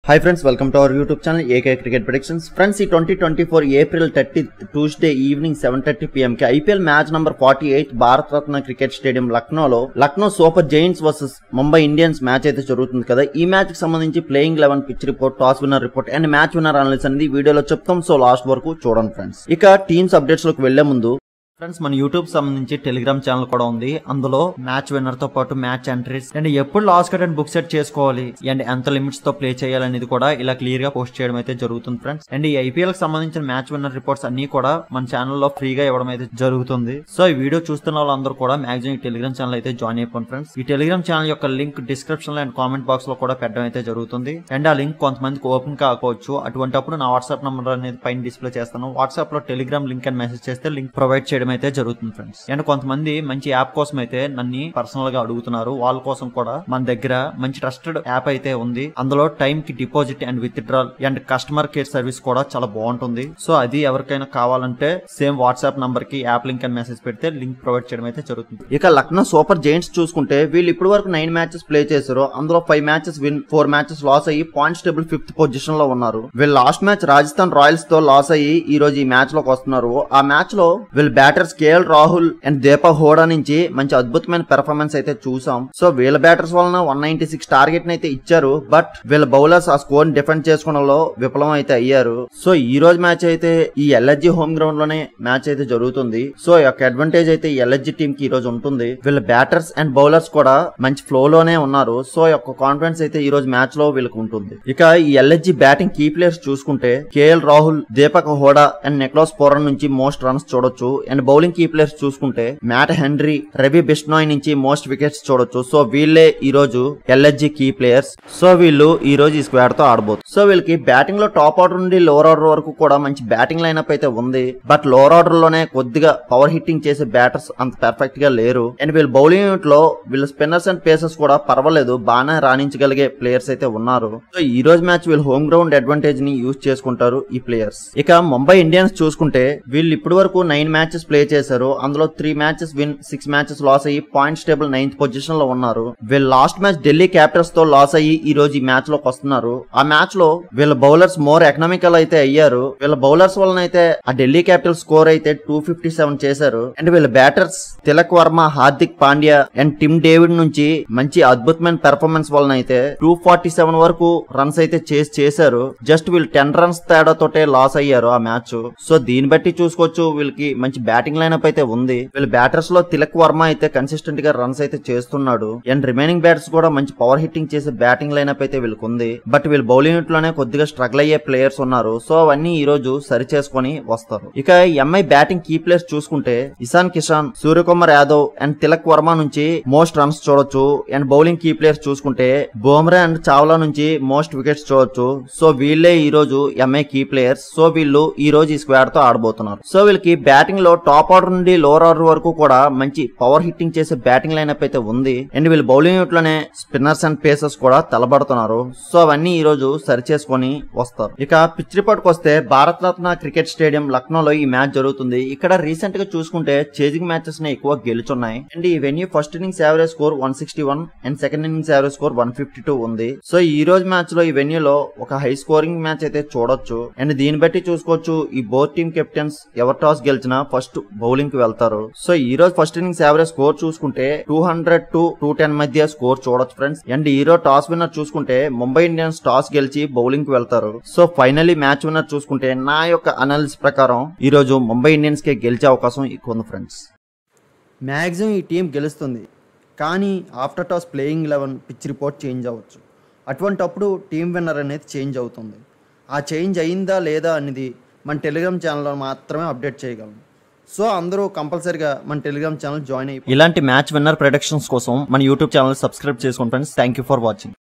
hi friends welcome to our YouTube channel AK cricket predictions friends ఈ twenty twenty four April thirty Tuesday evening seven thirty PM కి IPL match number forty eight Bharat Ratna cricket stadium లక్నోలో Lucknow super giants versus Mumbai Indians match అయితే జరుగుతుంది కదా ఈ match కి సంబంధించి playing eleven pitch report toss winner report and match winner analysis అనేది వీడియోలో చెప్తాం సో లాస్ట్ వరకు చూడండి ఫ్రెండ్స్ ఇక టీమ్స్ అప్డేట్స్ లోకి వెళ్లే ముందు ఫ్రెండ్స్ మన యూట్యూబ్ సంబంధించి టెలిగ్రామ్ ఛానల్ కూడా ఉంది అందులో మ్యాచ్ విన్నర్ తో పాటు మ్యాచ్ ఎంట్రీస్ అండ్ ఎప్పుడు last cut and book set చేసుకోవాలి అండ్ ఎంత లిమిట్స్ తో ప్లే చేయాలనేది కూడా ఇలా క్లియర్ గా పోస్ట్ చేయడం అయితే జరుగుతుంది ఫ్రెండ్స్ అండ్ ఈ ఐపీఎల్ కి సంబంధించిన మ్యాచ్ విన్నర్ రిపోర్ట్స్ అన్ని కూడా మన ఛానల్లో ఫ్రీగా ఇవ్వడం అయితే జరుగుతుంది సో ఈ వీడియో చూస్తున్న వాళ్ళందరూ కూడా మాక్సిమం ఈ టెలిగ్రామ్ ఛానల్ అయితే జాయిన్ అయిపోండి ఫ్రెండ్స్ ఈ టెలిగ్రామ్ ఛానల్ యొక్క లింక్ డిస్క్రిప్షన్ లో అండ్ కామెంట్ బాక్స్ లో కూడా పెట్టడం అయితే జరుగుతుంది అండ్ ఆ లింక్ కొంతమందికి ఓపెన్ కాకపోవచ్చు అటువంటిప్పుడు నా వాట్సాప్ నంబర్ అనేది పైన డిస్ప్లే చేస్తాను వాట్సాప్ లో టెలిగ్రామ్ లింక్ అని మెసేజ్ చేస్తే లింక్ ప్రొవైడ్ చేయడం అయితే జరుగుతుంది ఫ్రెండ్స్ అండ్ కొంతమంది మంచి యాప్ కోసం అయితే నన్ను పర్సనల్ గా అడుగుతున్నారు వాళ్ళ కోసం కూడా మన దగ్గర మంచి ట్రస్టెడ్ యాప్ అయితే ఉంది అందులో టైం కి deposit and withdrawal and customer care service కూడా చాలా బాగుంటుంది సో అది ఎవరికైనా కావాలంటే సేమ్ వాట్సాప్ నంబర్ కి యాప్ లింక్ అని మెసేజ్ పెడితే లింక్ ప్రొవైడ్ చేయడం అయితే జరుగుతుంది ఇక లక్నో సూపర్ జైంట్స్ చూసుకుంటే వీళ్ళు ఇప్పటి వరకు నైన్ మ్యాచెస్ ప్లే చేశారు అందులో five matches win four matches loss అయ్యి పాయింట్స్ టేబుల్ ఫిఫ్త్ పొజిషన్ లో ఉన్నారు వీళ్ళు లాస్ట్ మ్యాచ్ రాజస్థాన్ రాయల్స్ తో లాస్ అయ్యి ఈ రోజు ఈ మ్యాచ్ లోకి వస్తున్నారు ఆ మ్యాచ్ లో వీళ్ళ batters KL Rahul and Deepak Hooda నుంచి మంచి అద్భుతమైన పెర్ఫార్మెన్స్ అయితే చూసాం సో వీళ్ళ బ్యాటర్స్ వలన వన్ నైన్టీ సిక్స్ టార్గెట్ అయితే ఇచ్చారు బట్ వీళ్ళ బౌలర్స్ ఆ స్కోర్ డిఫెండ్ చేసుకోవడంలో విఫలం అయితే అయ్యారు సో ఈ రోజు మ్యాచ్ అయితే ఈ ఎల్ఎస్జి హోమ్ గ్రౌండ్ లోనే మ్యాచ్ అయితే జరుగుతుంది సో ఈ యొక్క అడ్వాంటేజ్ అయితే ఈ ఎల్ఎస్జి టీమ్ కి ఈ రోజు ఉంటుంది వీళ్ళ బ్యాటర్స్ అండ్ బౌలర్స్ కూడా మంచి ఫ్లో లోనే ఉన్నారు సో ఈ యొక్క కాన్ఫిడెన్స్ అయితే ఈ రోజు మ్యాచ్ లో వీళ్ళకి ఉంటుంది ఇక ఈ ఎల్ఎస్జి బ్యాటింగ్ కీ ప్లేయర్స్ చూసుకుంటే KL Rahul Deepak Hooda and Nicholas Pooran నుంచి మోస్ట్ రన్స్ చూడొచ్చు అండ్ బౌలింగ్ కీ ప్లేయర్స్ చూసుకుంటే మ్యాట్ హెన్రీ రవి బిష్నాయ్ నుంచి మోస్ట్ వికెట్స్ చూడొచ్చు సో వీళ్ళే ఈ రోజు ఎల్ఎస్జి కీ ప్లేయర్స్ సో వీళ్ళు ఈ రోజు ఈ స్క్వాడ్ తో ఆడబోతు సో వీళ్ళకి బ్యాటింగ్ లో టాప్ ఆర్డర్ నుండి లోవర్ ఆర్డర్ వరకు కూడా మంచి బ్యాటింగ్ లైనప్ అయితే ఉంది బట్ లోవర్ ఆర్డర్ లోనే కొద్దిగా పవర్ హిట్టింగ్ చేసే బ్యాటర్స్ అంత పర్ఫెక్ట్ గా లేరు అండ్ వీళ్ళ బౌలింగ్ యూనిట్ లో వీళ్ళ స్పిన్నర్స్ అండ్ పేసర్స్ కూడా పర్వాలేదు బాగానే రాణించగలిగే ప్లేయర్స్ అయితే ఉన్నారు సో ఈ రోజు మ్యాచ్ వీళ్ళు హోమ్ గ్రౌండ్ అడ్వాంటేజ్ ని యూజ్ చేసుకుంటారు ఈ ప్లేయర్స్ ఇక ముంబై ఇండియన్స్ చూసుకుంటే వీళ్ళు ఇప్పటి వరకు నైన్ మ్యాచెస్ ప్లే చేశారు అందులో three matches win six matches loss అయ్యి పాయింట్స్ టేబుల్ నైన్త్ పొజిషన్ లో ఉన్నారు వీళ్ళు లాస్ట్ మ్యాచ్ ఢిల్లీ క్యాపిటల్స్ తో లాస్ అయ్యి ఈ రోజు ఈ మ్యాచ్ లోకి వస్తున్నారు ఆ మ్యాచ్ లో వీళ్ళ బౌలర్స్ మోర్ ఎకనామికల్ అయితే అయ్యారు వీళ్ళ బౌలర్స్ వలన అయితే ఆ ఢిల్లీ క్యాపిటల్ స్కోర్ అయితే టూ ఫిఫ్టీ సెవెన్ చేశారు అండ్ వీళ్ళ batters Tilak Varma Hardik Pandya and Tim David నుంచి మంచి అద్భుతమైన పెర్ఫార్మెన్స్ వలన అయితే టూ ఫార్టీ సెవెన్ వరకు రన్స్ అయితే చేసి చేశారు జస్ట్ వీళ్ళు టెన్ రన్స్ తేడాతోటే లాస్ అయ్యారు ఆ మ్యాచ్ సో దీన్ని బట్టి చూసుకోవచ్చు వీళ్ళకి మంచి బ్యాటింగ్ లైనప్ అయితే ఉంది వీళ్ళ బ్యాటర్స్ లో తిలక్ వర్మ అయితే కన్సిస్టెంట్ గా రన్స్ అయితే చేస్తున్నాడు అండ్ రిమైనింగ్ బ్యాట్స్ కూడా మంచి పవర్ హిట్టింగ్ చేసే బ్యాటింగ్ లైనప్ అయితే వీళ్ళకి ఉంది బట్ వీళ్ళు బౌలింగ్ యూనిట్ లోనే కొద్దిగా స్ట్రగుల్ అయ్యే ప్లేయర్స్ ఉన్నారు సో అవన్నీ ఈ రోజు సరి చేసుకొని వస్తారు ఇక ఎంఐ బ్యాటింగ్ కీ ప్లేయర్స్ చూసుకుంటే ఇషాన్ కిషాన్ సూర్యకుమార్ యాదవ్ అండ్ తిలక్ వర్మ నుంచి మోస్ట్ రన్స్ చూడొచ్చు అండ్ బౌలింగ్ కీ ప్లేయర్స్ చూసుకుంటే బోమ్రా అండ్ చావ్లా నుంచి మోస్ట్ వికెట్స్ చూడొచ్చు సో వీళ్ళే ఈ రోజు ఎంఐ కీ ప్లేయర్స్ సో వీళ్ళు ఈ రోజు ఈ స్క్వాడ్ తో ఆడబోతున్నారు సో వీళ్ళకి బ్యాటింగ్ లో టాప్ ఆర్డర్ నుండి లోవర్ ఆర్డర్ వరకు కూడా మంచి పవర్ హిట్టింగ్ చేసే బ్యాటింగ్ లైనప్ అయితే ఉంది అండ్ వీళ్ళు బౌలింగ్ యూనిట్ లోనే స్పిన్నర్స్ అండ్ పేసర్స్ కూడా తలబడుతున్నారు సో అవన్నీ ఈ రోజు సరి చేసుకొని వస్తారు ఇక పిచ్ రిపోర్ట్ వస్తే భారత రత్న క్రికెట్ స్టేడియం లక్నోలో ఈ మ్యాచ్ జరుగుతుంది ఇక్కడ రీసెంట్ గా చూసుకుంటే చేజింగ్ మ్యాచెస్ నే ఎక్కువ గెలుచున్నాయి అండ్ ఈ venue first innings average score one sixty one and second innings average score one fifty two ఉంది సో ఈ రోజు మ్యాచ్ లో ఈ వెన్యూలో ఒక హై స్కోరింగ్ మ్యాచ్ అయితే చూడొచ్చు అండ్ దీన్ని బట్టి చూసుకోవచ్చు ఈ బోత్ టీమ్ కెప్టెన్స్ ఎవరు టాస్ గెలిచినా ఫస్ట్ బౌలింగ్ కి వెళ్తారు సో ఈ రోజు ఫస్ట్ ఇన్నింగ్స్ యావరేజ్ స్కోర్ చూసుకుంటే two hundred to two ten మధ్య స్కోర్ చూడొచ్చు ఫ్రెండ్స్ అండ్ ఈ రోజు టాస్ విన్నర్ చూసుకుంటే ముంబై ఇండియన్స్ టాస్ గెలిచి బౌలింగ్ కి వెళ్తారు సో ఫైనలీ మ్యాచ్ విన్నర్ చూసుకుంటే నా యొక్క అనాలిసిస్ ప్రకారం ఈ రోజు ముంబై ఇండియన్స్ కే గెలిచే అవకాశం ఎక్కువ ఉంది ఫ్రెండ్స్ మ్యాక్సిమం ఈ టీం గెలుస్తుంది కానీ after toss playing eleven pitch report change అవ్వచ్చు అటువంటప్పుడు టీం విన్నర్ అనేది చేంజ్ అవుతుంది ఆ చేంజ్ అయిందా లేదా అనేది మన టెలిగ్రామ్ ఛానల్లో మాత్రమే అప్డేట్ చేయగలం సో అందరూ కంపల్సరిగా మన టెలిగ్రామ్ ఛానల్ జాయిన్ అయ్యి ఇలాంటి మ్యాచ్ విన్నర్ ప్రొడక్షన్స్ కోసం మన యూట్యూబ్ ఛానల్ సబ్స్క్రైబ్ చేసుకోండి friends thank you for watching